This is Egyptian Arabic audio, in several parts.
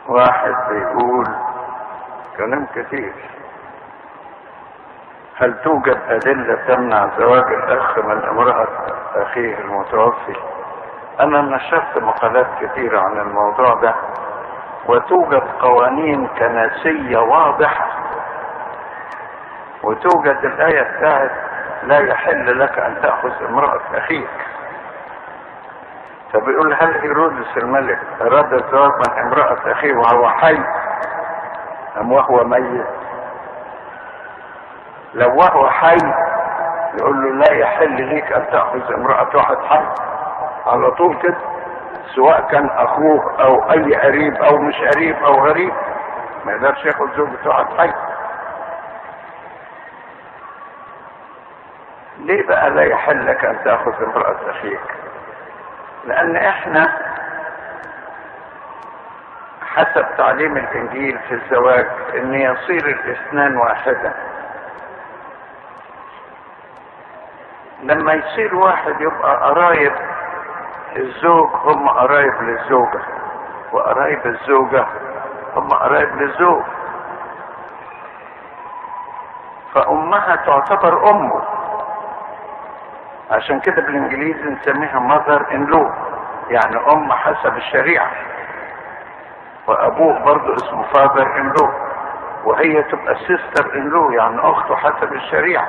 واحد بيقول كلام كتير هل توجد أدلة تمنع زواج الأخ من امرأة أخيه المتوفي؟ أنا نشرت مقالات كثيرة عن الموضوع ده وتوجد قوانين كنسية واضحة وتوجد الآية بتاعت لا يحل لك أن تأخذ امرأة أخيك فبيقول هل هيرودس الملك أراد الزواج من امرأة أخيه وهو حي أم وهو ميت لو وهو حي يقول له لا يحل ليك أن تأخذ امرأة واحد حي على طول كده سواء كان أخوه أو أي قريب أو مش قريب أو غريب ما يقدرش ياخد زوجة واحد حي ليه بقى لا يحل لك أن تأخذ امرأة أخيك لان احنا حسب تعليم الانجيل في الزواج ان يصير الاثنان واحدا لما يصير واحد يبقى قرايب الزوج هم قرايب للزوجة وقرايب الزوجة هم قرايب للزوج فأمها تعتبر أمه عشان كده بالانجليزي نسميها ماذر ان لو يعني ام حسب الشريعه وابوه برضه اسمه فاذر ان لو وهي تبقى سيستر ان لو يعني اخته حسب الشريعه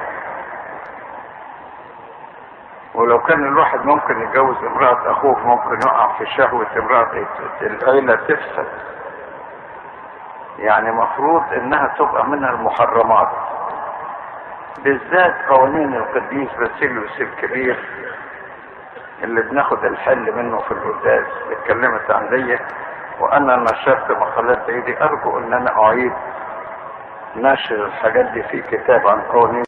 ولو كان الواحد ممكن يتجوز امرأة أخوه ممكن يقع في شهوة امرأة العيلة تفسد يعني مفروض إنها تبقى من المحرمات بالذات قوانين القديس باسيليوس الكبير اللي بناخد الحل منه في القداس اتكلمت عن دي وانا نشرت مقالات زي دي ارجو ان انا اعيد نشر الحاجات دي في كتاب عن قوانين